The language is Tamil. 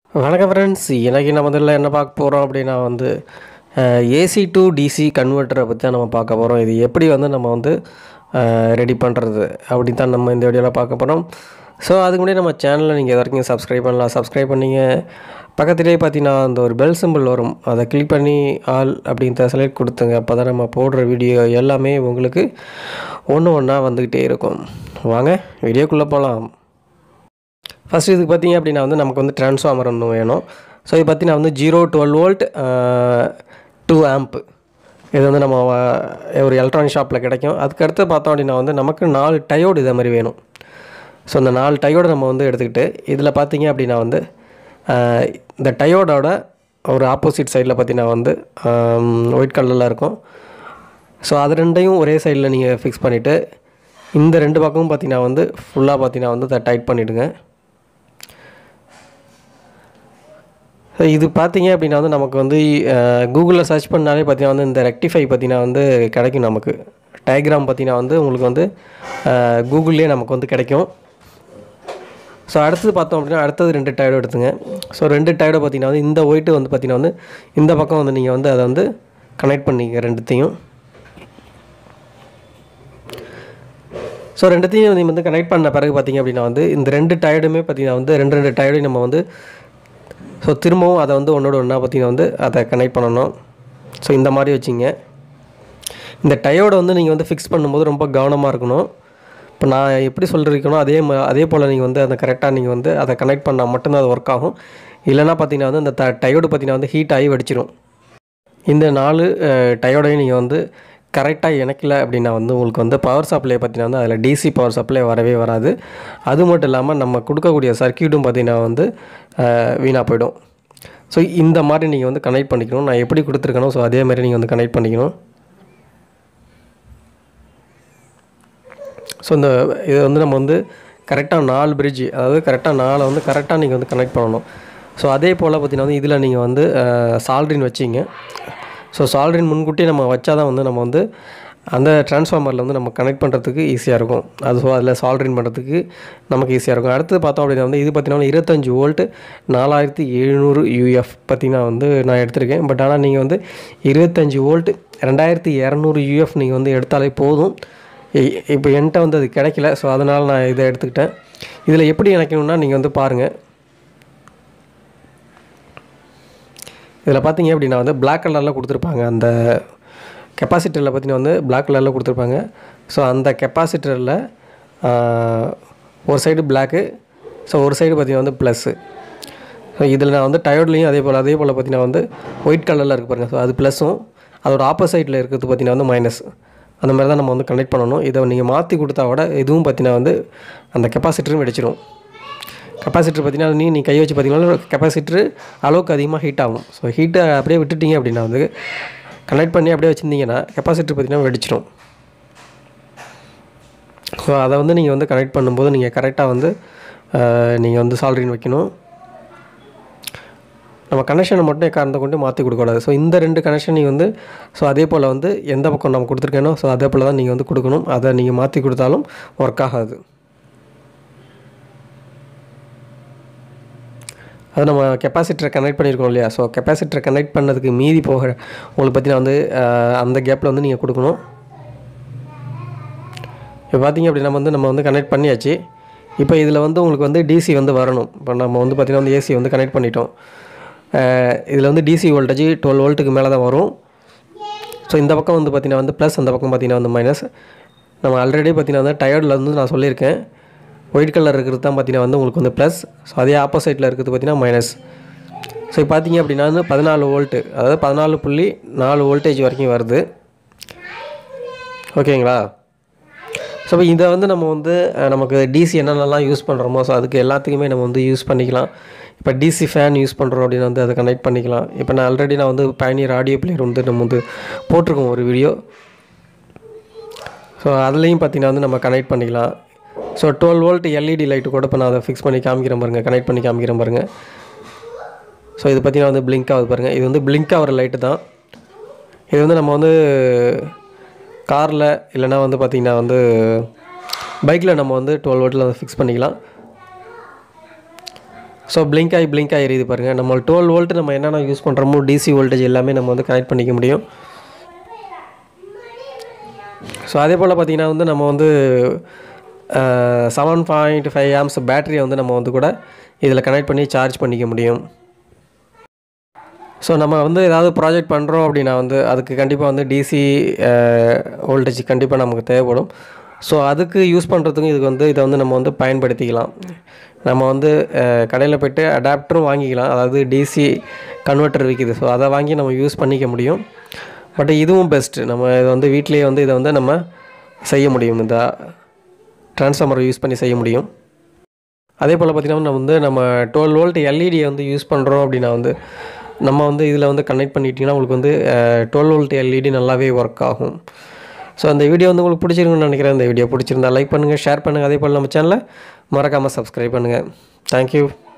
வணக்கம் ஃப்ரெண்ட்ஸ் எனக்கு நம்ம முதல்ல என்ன பார்க்க போகிறோம் அப்படின்னா வந்து ஏசி டு டிசி கன்வெர்ட்டரை பற்றி தான் நம்ம பார்க்க போகிறோம் இது எப்படி வந்து நம்ம வந்து ரெடி பண்ணுறது அப்படி தான் நம்ம இந்த வீடியோவில் பார்க்க போகிறோம் ஸோ அதுக்கு முன்னாடி நம்ம சேனலை நீங்கள் இது வரைக்கும் சப்ஸ்கிரைப் பண்ணலாம் சப்ஸ்கிரைப் பண்ணிங்க பக்கத்துலேயே பார்த்தீங்கன்னா அந்த ஒரு பெல் சிம்பிள் வரும் அதை கிளிக் பண்ணி ஆல் அப்படின்ற செலக்ட் கொடுத்துங்க அப்போ தான் நம்ம போடுற வீடியோ எல்லாமே உங்களுக்கு ஒன்று ஒன்றா வந்துக்கிட்டே இருக்கும் வாங்க வீடியோக்குள்ளே போகலாம் ஃபஸ்ட்டு இதுக்கு பார்த்தீங்க அப்படின்னா வந்து நமக்கு வந்து ட்ரான்ஸ்ஃபார்மர் ஒன்று வேணும் ஸோ இது பார்த்தீங்கன்னா வந்து zero twelve volt two amp இது வந்து நம்ம அஹ், ஒரு எலக்ட்ரானிக் ஷாப்பில் கிடைக்கும் அதுக்கடுத்து பார்த்தோம் அப்படின்னா வந்து நமக்கு நாலு டயோடு இதே மாதிரி வேணும் ஸோ இந்த நாலு டயோடு நம்ம வந்து எடுத்துக்கிட்டு இதில் பார்த்தீங்க அப்படின்னா வந்து அஹ், இந்த டயோடோட ஒரு ஆப்போசிட் சைடில் பார்த்தீங்கன்னா வந்து ஒயிட் கலரில் இருக்கும் ஸோ அது ரெண்டையும் ஒரே சைடில் நீங்கள் ஃபிக்ஸ் பண்ணிவிட்டு இந்த ரெண்டு பக்கமும் பார்த்தீங்கன்னா வந்து ஃபுல்லாக பார்த்தீங்கன்னா வந்து அதை டைட் பண்ணிவிடுங்க ஸோ இது பார்த்தீங்க அப்படின்னா வந்து நமக்கு வந்து கூகுளில் சர்ச் பண்ணாலே பார்த்தீங்கன்னா வந்து இந்த ரெக்டிஃபை பார்த்தீங்கன்னா வந்து கிடைக்கும் நமக்கு டயக்ராம் பார்த்தீங்கன்னா வந்து உங்களுக்கு வந்து கூகுள்லேயே நமக்கு வந்து கிடைக்கும் ஸோ அடுத்தது பார்த்தோம் அப்படின்னா அடுத்தது ரெண்டு டயர்டு எடுத்துங்க ஸோ ரெண்டு டயர்டை பார்த்தீங்கன்னா வந்து இந்த ஒயிட்டு வந்து பார்த்தீங்கன்னா வந்து இந்த பக்கம் வந்து நீங்கள் வந்து அதை வந்து கனெக்ட் பண்ணிக்க ரெண்டுத்தையும் ஸோ ரெண்டுத்தையும் நீங்கள் வந்து கனெக்ட் பண்ண பிறகு பார்த்தீங்க அப்படின்னா வந்து இந்த ரெண்டு டயர்டுமே பார்த்தீங்கன்னா வந்து ரெண்டு ரெண்டு டயர்டையும் நம்ம வந்து ஸோ திரும்பவும் அதை வந்து ஒன்றோட ஒன்றா பார்த்தீங்கன்னா வந்து அதை கனெக்ட் பண்ணணும் ஸோ இந்த மாதிரி வச்சிங்க இந்த டயோடை வந்து நீங்கள் வந்து ஃபிக்ஸ் பண்ணும்போது ரொம்ப கவனமாக இருக்கணும் இப்போ நான் எப்படி சொல்லியிருக்கணும் அதே ம அதே போல் நீங்கள் வந்து அந்த கரெக்டாக நீங்கள் வந்து அதை கனெக்ட் பண்ணால் மட்டும்தான் அது ஒர்க் ஆகும் இல்லைனா பார்த்தீங்கன்னா வந்து இந்த த டயோடு பார்த்தீங்கன்னா வந்து ஹீட் ஆகி வெடிச்சிரும் இந்த நாலு டயோடையும் நீங்கள் வந்து கரெக்டாக இணைக்கல அப்படின்னா வந்து உங்களுக்கு வந்து பவர் சப்ளை பார்த்தீங்கன்னா வந்து அதில் டிசி பவர் சப்ளை வரவே வராது அது மட்டும் இல்லாமல் நம்ம கொடுக்கக்கூடிய சர்க்கியூட்டும் பார்த்தீங்கன்னா வந்து வீணாக போயிடும் ஸோ இந்த மாதிரி நீங்கள் வந்து கனெக்ட் பண்ணிக்கணும் நான் எப்படி கொடுத்துருக்கணும் ஸோ அதே மாதிரி நீங்கள் வந்து கனெக்ட் பண்ணிக்கணும் ஸோ இந்த இது வந்து நம்ம வந்து கரெக்டாக நாலு பிரிட்ஜ் அதாவது கரெக்டாக நாலை வந்து கரெக்டாக நீங்கள் வந்து கனெக்ட் பண்ணணும் ஸோ அதே போல் பார்த்தீங்கன்னா வந்து இதில் நீங்கள் வந்து சால்ட்ரின் வச்சிங்க ஸோ சால்ட்ரின் முன்கூட்டியே நம்ம வச்சா தான் வந்து நம்ம வந்து அந்த டிரான்ஸ்ஃபார்மரில் வந்து நம்ம கனெக்ட் பண்ணுறதுக்கு ஈஸியாக இருக்கும் அது ஸோ அதில் சால்ட்ரின் பண்ணுறதுக்கு நமக்கு ஈஸியாக இருக்கும் அடுத்தது பார்த்தோம் அப்படின்னா வந்து இது பார்த்தீங்கன்னா இருபத்தஞ்சி வோல்ட்டு நாலாயிரத்தி எழுநூறு யூஎஃப் பார்த்தீங்கன்னா வந்து நான் எடுத்திருக்கேன் பட் ஆனால் நீங்கள் வந்து இருபத்தஞ்சி வோல்ட் ரெண்டாயிரத்தி இரநூறு யூஎஃப் நீங்கள் வந்து எடுத்தாலே போதும் இ- இப்போ என்கிட்ட வந்து அது கிடைக்கல ஸோ அதனால் நான் இதை எடுத்துக்கிட்டேன் இதில் எப்படி இணைக்கணும்னா நீங்கள் வந்து பாருங்கள் இதில் பார்த்தீங்க அப்படின்னா வந்து Black கலரில் கொடுத்துருப்பாங்க அந்த கெப்பாசிட்டரில் பார்த்தீங்கன்னா வந்து Black கலரில் கொடுத்துருப்பாங்க ஸோ அந்த கெப்பாசிட்டரில் ஒரு சைடு பிளாக்கு ஸோ ஒரு சைடு பார்த்தீங்கன்னா வந்து ப்ளஸ்ஸு ஸோ இதில் நான் வந்து டயோட்லேயும் அதே போல் அதே போல் பார்த்தீங்கன்னா வந்து ஒயிட் கலரில் இருக்குது பாருங்கள் ஸோ அது ப்ளஸ்ஸும் அதோட ஆப்போசைட்டில் இருக்கிறது பார்த்தீங்கன்னா வந்து மைனஸ் அந்த மாதிரி தான் நம்ம வந்து கனெக்ட் பண்ணணும் இதை நீங்கள் மாற்றி கொடுத்தா கூட இதுவும் பார்த்தீங்கன்னா வந்து அந்த கெப்பாசிட்டரும் வெடிச்சிடும் கெப்பாசிட்டர் பார்த்தீங்கன்னா நீ நீ கை வச்சு பார்த்தீங்கன்னா கெப்பாசிட்டர் அளவுக்கு அதிகமாக ஹீட் ஆகும் ஸோ ஹீட்டை அப்படியே விட்டுட்டீங்க அப்படின்னா வந்து கனெக்ட் பண்ணி அப்படியே வச்சுருந்தீங்கன்னா கெப்பாசிட்டர் பார்த்தீங்கன்னா வெடிச்சிடும் ஸோ அதை வந்து நீங்கள் வந்து கனெக்ட் பண்ணும்போது நீங்கள் கரெக்டாக வந்து நீங்கள் வந்து சால்ரின் வைக்கணும் நம்ம கனெக்ஷனை மட்டும் காரணத்தை கொண்டு மாற்றி கொடுக்கக்கூடாது ஸோ இந்த ரெண்டு கனெக்ஷன் நீங்கள் வந்து ஸோ அதே போல் வந்து எந்த பக்கம் நம்ம கொடுத்துருக்கேனோ ஸோ அதே போல் தான் நீங்கள் வந்து கொடுக்கணும் அதை நீங்கள் மாற்றி கொடுத்தாலும் ஒர்க் ஆகாது அது நம்ம கெப்பாசிட்டரை கனெக்ட் பண்ணியிருக்கோம் இல்லையா ஸோ கெப்பாசிட்டரை கனெக்ட் பண்ணதுக்கு மீதி போக உங்களுக்கு பார்த்தீங்கன்னா வந்து அஹ், அந்த கேப்பில் வந்து நீங்கள் கொடுக்கணும் இப்போ பார்த்தீங்க அப்படின்னா வந்து நம்ம வந்து கனெக்ட் பண்ணியாச்சு இப்போ இதில் வந்து உங்களுக்கு வந்து டிசி வந்து வரணும் இப்போ நம்ம வந்து பார்த்திங்கன்னா வந்து ஏசி வந்து கனெக்ட் பண்ணிட்டோம் இதில் வந்து டிசி வோல்டேஜ் டுவெல் வோல்ட்டுக்கு மேலே தான் வரும் ஸோ இந்த பக்கம் வந்து பார்த்திங்கன்னா வந்து ப்ளஸ் அந்த பக்கம் பார்த்திங்கன்னா வந்து மைனஸ் நம்ம ஆல்ரெடி பார்த்திங்கன்னா வந்து டயர்டில் வந்து நான் சொல்லியிருக்கேன் ஒயிட் கலர் இருக்கிறது தான் பார்த்திங்கன்னா வந்து உங்களுக்கு வந்து ப்ளஸ் ஸோ அதே ஆப்போசைட்டில் இருக்கிறது பார்த்திங்கன்னா மைனஸ் ஸோ இப்போ பார்த்தீங்க அப்படின்னா வந்து பதினாலு வோல்ட்டு அதாவது பதினாலு புள்ளி நாலு வோல்டேஜ் வரைக்கும் வருது ஓகேங்களா ஸோ இப்போ இதை வந்து நம்ம வந்து அஹ், நமக்கு டிசி என்னென்னலாம் யூஸ் பண்ணுறோமோ ஸோ அதுக்கு எல்லாத்துக்குமே நம்ம வந்து யூஸ் பண்ணிக்கலாம் இப்போ டிசி ஃபேன் யூஸ் பண்ணுறோம் அப்படின்னு வந்து அதை கனெக்ட் பண்ணிக்கலாம் இப்போ நான் ஆல்ரெடி நான் வந்து பயணியர் ஆடியோ பிளேயர் வந்து நம்ம வந்து போட்டிருக்கோம் ஒரு வீடியோ ஸோ அதுலேயும் பார்த்தீங்கன்னா வந்து நம்ம கனெக்ட் பண்ணிக்கலாம் so twelve volt LED light கூட இப்போ நான் அதை ஃபிக்ஸ் பண்ணி காமிக்கிறேன் பாருங்கள் கனெக்ட் பண்ணி காமிக்கிறேன் பாருங்கள் ஸோ இது பார்த்தீங்கன்னா வந்து பிளிங்க் ஆகுது பாருங்கள் இது வந்து பிளிங்க் ஆகிற லைட்டு தான் இது வந்து நம்ம வந்து காரில் இல்லைன்னா வந்து பார்த்திங்கன்னா வந்து பைக்கில் நம்ம வந்து டுவெல் வோல்ட்டில் ஃபிக்ஸ் பண்ணிக்கலாம் ஸோ blink ஆகி blink ஆகி எரியுது பாருங்கள் நம்ம டுவெல் வோல்ட் நம்ம என்னென்ன யூஸ் பண்ணுறோமோ டிசி வோல்டேஜ் எல்லாமே நம்ம வந்து கனெக்ட் பண்ணிக்க முடியும் ஸோ அதே போல் பார்த்திங்கன்னா வந்து நம்ம வந்து செவன் பாயிண்ட் ஃபைவ் ஆம்ஸ் பேட்டரியை வந்து நம்ம வந்து கூட இதில் கனெக்ட் பண்ணி சார்ஜ் பண்ணிக்க முடியும் ஸோ நம்ம வந்து ஏதாவது ப்ராஜெக்ட் பண்ணுறோம் அப்படின்னா வந்து அதுக்கு கண்டிப்பாக வந்து டிசி வோல்டேஜ் கண்டிப்பாக நமக்கு தேவைப்படும் ஸோ அதுக்கு யூஸ் பண்ணுறதுக்கும் இதுக்கு வந்து இதை வந்து நம்ம வந்து பயன்படுத்திக்கலாம் நம்ம வந்து கடையில் போய்ட்டு அடாப்டரும் வாங்கிக்கலாம் அதாவது டிசி கன்வெர்ட்டர் விற்கிது ஸோ அதை வாங்கி நம்ம யூஸ் பண்ணிக்க முடியும் பட் இதுவும் பெஸ்ட்டு நம்ம இதை வந்து வீட்டிலேயே வந்து இதை வந்து நம்ம செய்ய முடியும் இந்த ட்ரான்ஸ்ஃபார்மரை யூஸ் பண்ணி செய்ய முடியும் அதே போல் பார்த்திங்கன்னா நம்ம வந்து நம்ம டுவெல் வோல்ட் எல்இடியை வந்து யூஸ் பண்ணுறோம் அப்படின்னா வந்து நம்ம வந்து இதில் வந்து கனெக்ட் பண்ணிட்டீங்கன்னா உங்களுக்கு வந்து டுவெல் வோல்ட் எல்இடி நல்லாவே ஒர்க் ஆகும் ஸோ அந்த வீடியோ வந்து உங்களுக்கு பிடிச்சிருக்குன்னு நினைக்கிறேன் இந்த வீடியோ பிடிச்சிருந்தா லைக் பண்ணுங்கள் ஷேர் பண்ணுங்கள் அதே போல் நம்ம சேனலை மறக்காமல் சப்ஸ்கிரைப் பண்ணுங்கள் தேங்க்யூ